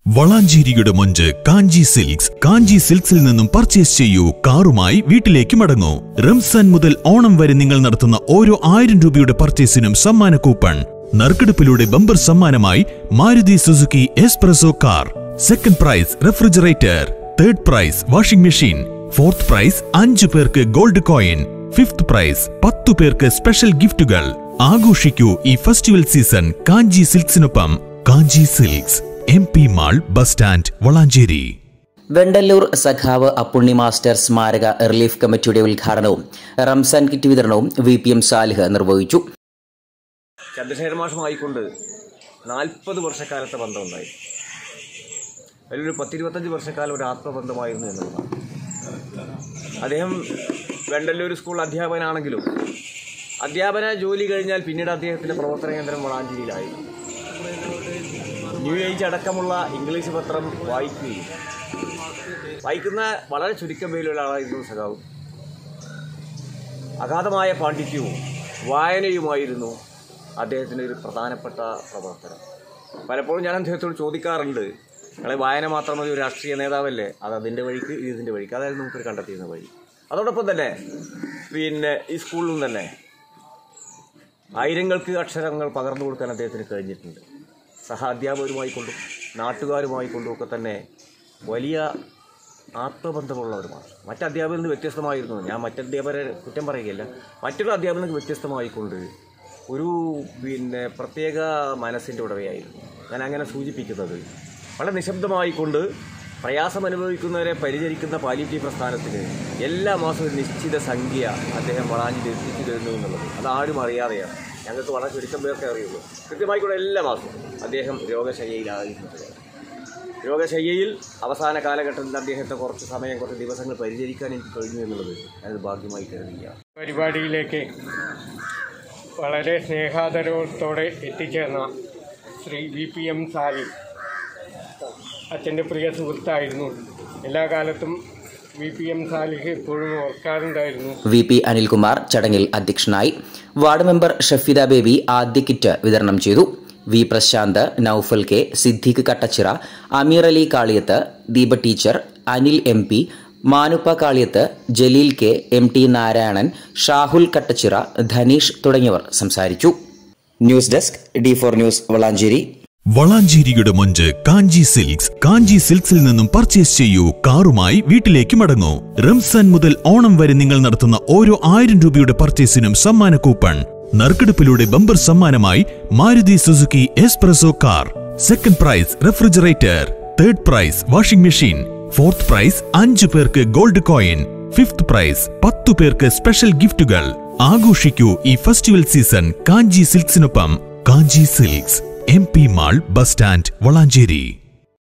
വളാഞ്ചേരിയുടെ മൊഞ്ച് കാഞ്ചി സിൽക്സ് കാഞ്ചി സിൽക്സിൽ നിന്നും പർച്ചേസ് ചെയ്യൂ കാറുമായി വീട്ടിലേക്ക് മടങ്ങൂ റംസാൻ മുതൽ ഓണം വരെ നിങ്ങൾ നടത്തുന്ന ഓരോ ആയിരം രൂപയുടെ പർച്ചേസിനും സമ്മാന കൂപ്പൺ നറുക്കെടുപ്പിലൂടെ ബമ്പർ സമ്മാനമായി Maruti Suzuki S Presso car second prize refrigerator third prize washing machine fourth prize അഞ്ചു പേർക്ക് ഗോൾഡ് കോയിൻ ഫിഫ്ത് പ്രൈസ് പത്തു പേർക്ക് സ്പെഷ്യൽ ഗിഫ്റ്റുകൾ ആഘോഷിക്കൂ ഈ ഫെസ്റ്റിവൽ സീസൺ കാഞ്ചി സിൽക്സിനൊപ്പം Kanchi silks M P mall bus stand Valanchery Vendallur സഖാവ് അപ്പുണ്ണി മാസ്റ്റർ സ്മാരക റിലീഫ് കമ്മിറ്റിയുടെ ഉദ്ഘാടനവും റംസാൻ കിറ്റ് വിതരണവും വി പി എം സാലിഹ് നിർവഹിച്ചു ചന്ദ്രശേഖര മാഷുമായിക്കൊണ്ട് നാൽപ്പത് വർഷക്കാലത്തെ ബന്ധമുണ്ടായി അതിലൊരു പത്തിരുപത്തഞ്ച് വർഷക്കാലം ഒരു ആത്മബന്ധമായിരുന്നു എന്നുള്ളതാണ് അദ്ദേഹം വെണ്ടല്ലൂർ സ്കൂൾ അധ്യാപകനാണെങ്കിലും അധ്യാപന ജോലി കഴിഞ്ഞാൽ പിന്നീട് അദ്ദേഹത്തിൻ്റെ പ്രവർത്തന കേന്ദ്രം വളാഞ്ചേരിയിലായിരുന്നു ന്യൂ ഏജ് അടക്കമുള്ള ഇംഗ്ലീഷ് പത്രം വായിക്കുകയും വായിക്കുന്ന വളരെ ചുരുക്കം പേരിലുള്ള ആളായിരുന്നു സഖാവ് അഗാധമായ പാണ്ഡിത്യവും വായനയുമായിരുന്നു അദ്ദേഹത്തിൻ്റെ ഒരു പ്രധാനപ്പെട്ട പ്രവർത്തനം പലപ്പോഴും ഞാൻ അദ്ദേഹത്തോട് ചോദിക്കാറുണ്ട് നിങ്ങളെ വായന മാത്രം മതി ഒരു രാഷ്ട്രീയ നേതാവല്ലേ അത് അതിൻ്റെ വഴിക്ക് ഇത് ഇതിൻ്റെ വഴിക്ക് അതായത് നമുക്കൊരു കണ്ടെത്തിയിരുന്ന വഴി അതോടൊപ്പം തന്നെ പിന്നെ ഈ സ്കൂളിലും തന്നെ ആയിരങ്ങൾക്ക് അക്ഷരങ്ങൾ പകർന്നു കൊടുക്കാൻ അദ്ദേഹത്തിന് കഴിഞ്ഞിട്ടുണ്ട് സഹാധ്യാപകരുമായി കൊണ്ടും നാട്ടുകാരുമായി കൊണ്ടും ഒക്കെ തന്നെ വലിയ ആത്മബന്ധമുള്ളവരുമാണ് മറ്റ് അധ്യാപകരിൽ നിന്ന് വ്യത്യസ്തമായിരുന്നു ഞാൻ മറ്റധ്യാപകരെ കുറ്റം പറയുകയില്ല മറ്റുള്ള അധ്യാപകരിൽ നിന്ന് വ്യത്യസ്തമായിക്കൊണ്ട് ഒരു പിന്നെ പ്രത്യേക മനസ്സിൻ്റെ ഉടമയായിരുന്നു ഞാൻ അങ്ങനെ സൂചിപ്പിക്കുന്നത് വളരെ നിശബ്ദമായിക്കൊണ്ട് പ്രയാസം അനുഭവിക്കുന്നവരെ പരിചരിക്കുന്ന പാലിറ്റീവ് പ്രസ്ഥാനത്തിന് എല്ലാ മാസവും ഒരു നിശ്ചിത സംഖ്യ അദ്ദേഹം വളാഞ്ചിൽ എത്തിച്ചു തരുന്നു എന്നുള്ളത് അത് ആരും അറിയാതെയാണ് ഞങ്ങൾക്ക് വളരെ ചുരുക്കം പേർക്കേ അറിയുള്ളൂ കൃത്യമായിക്കൂടെ എല്ലാ മാസവും അദ്ദേഹം രോഗശയ്യയിലായിരുന്നത് രോഗശയ്യയിൽ അവസാന കാലഘട്ടത്തിൽ അദ്ദേഹത്തെ കുറച്ച് സമയം കുറച്ച് ദിവസങ്ങൾ പരിചരിക്കാൻ എനിക്ക് കഴിഞ്ഞു എന്നുള്ളത് ഞാനത് ഭാഗ്യമായി കരുതുകയാണ് പരിപാടിയിലേക്ക് വളരെ സ്നേഹാദരവത്തോടെ എത്തിച്ചേർന്ന Shri V P M Sali അച്ഛൻ്റെ പ്രിയ സുഹൃത്തായിരുന്നു എല്ലാ കാലത്തും വി പി എം സാലിഹ് എപ്പോഴും ഓർക്കാറുണ്ടായിരുന്നു വി പി അനിൽകുമാർ ചടങ്ങിൽ അധ്യക്ഷനായി വാർഡ് മെമ്പർ ഷഫീദ ബേബി ആദ്യ കിറ്റ് വിതരണം ചെയ്തു V Prashanth Noufal K Siddique Kattachira Ameer Ali Kaliyath Deepa teacher Anil M P Manuppa Kaliyath Jaleel K M T Narayanan Shahul Kattachira Dhanish തുടങ്ങിയവർ സംസാരിച്ചു news desk D four news Valanchery വളാഞ്ചേരിയുടെ മൊഞ്ച് കാഞ്ചി സിൽക്സ് കാഞ്ചി സിൽക്സിൽ നിന്നും പർച്ചേസ് ചെയ്യൂ കാറുമായി വീട്ടിലേക്ക് മടങ്ങൂ റംസാൻ മുതൽ ഓണം വരെ നിങ്ങൾ നടത്തുന്ന ഓരോ ആയിരം രൂപയുടെ പർച്ചേസിനും സമ്മാന കൂപ്പൺ നറുക്കെടുപ്പിലൂടെ ബമ്പർ സമ്മാനമായി Maruti Suzuki S Presso car second prize refrigerator third prize washing machine fourth prize അഞ്ചു പേർക്ക് ഗോൾഡ് കോയിൻ ഫിഫ്ത് പ്രൈസ് പത്തു പേർക്ക് സ്പെഷ്യൽ ഗിഫ്റ്റുകൾ ആഘോഷിക്കൂ ഈ ഫെസ്റ്റിവൽ സീസൺ കാഞ്ചി സിൽക്സിനൊപ്പം Kanchi silks M P mall bus stand Valanchery